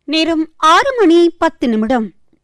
நேரம் ஆறு மணி பத்து நிமிடம்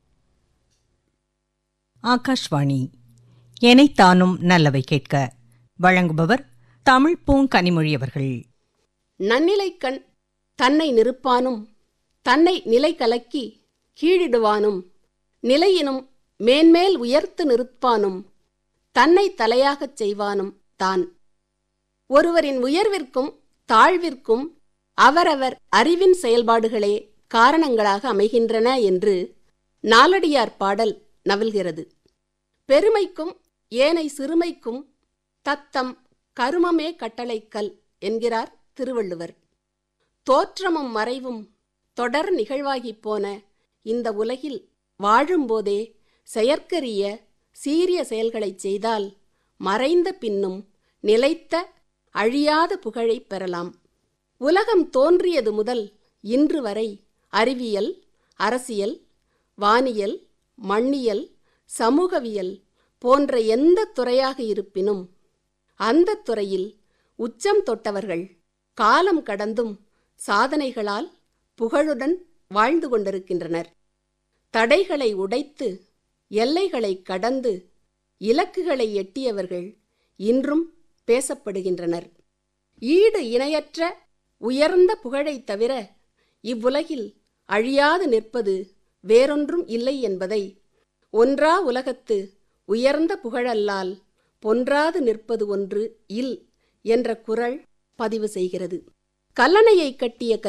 ஆகாஷ்வாணி எனைத்தானும் நல்லவை கேட்க வழங்குபவர் தமிழ் பூங்கனிமொழி அவர்கள் நன்னிலைக்கண் தன்னை நிறுப்பானும் தன்னை நிலை கலக்கி கீழிடுவானும் நிலையினும் மேன்மேல் உயர்த்து நிறுப்பானும் தன்னை தலையாகச் செய்வானும் தான் ஒருவரின் உயர்விற்கும் தாழ்விற்கும் அவரவர் அறிவின் செயல்பாடுகளே காரணங்களாக அமைகின்றன என்று நாலடியார் பாடல் நவல்கிறது பெருமைக்கும் ஏனை சிறுமைக்கும் தத்தம் கருமமே கட்டளைக்கல் என்கிறார் திருவள்ளுவர் தோற்றமும் மறைவும் தொடர் நிகழ்வாகிப் போன இந்த உலகில் வாழும்போதே செயற்கரிய சீரிய செயல்களைச் செய்தால் மறைந்த பின்னும் நிலைத்த அழியாத புகழைப் பெறலாம் உலகம் தோன்றியது முதல் இன்று வரை அறிவியல் அரசியல் வானியல் மண்ணியல் சமூகவியல் போன்ற எந்த துறையாக இருப்பினும் அந்த துறையில் உச்சம் தொட்டவர்கள் காலம் கடந்தும் சாதனைகளால் புகழுடன் வாழ்ந்து கொண்டிருக்கின்றனர் தடைகளை உடைத்து எல்லைகளை கடந்து இலக்குகளை எட்டியவர்கள் இன்றும் பேசப்படுகின்றனர் ஈடு இணையற்ற உயர்ந்த புகழைத் தவிர இவ்வுலகில் அழியாது நிற்பது வேறொன்றும் இல்லை என்பதை ஒன்றா உலகத்து உயர்ந்த புகழல்லால் பொன்றாது நிற்பது ஒன்று இல் என்ற குறள் பதிவு செய்கிறது கல்லணையை கட்டிய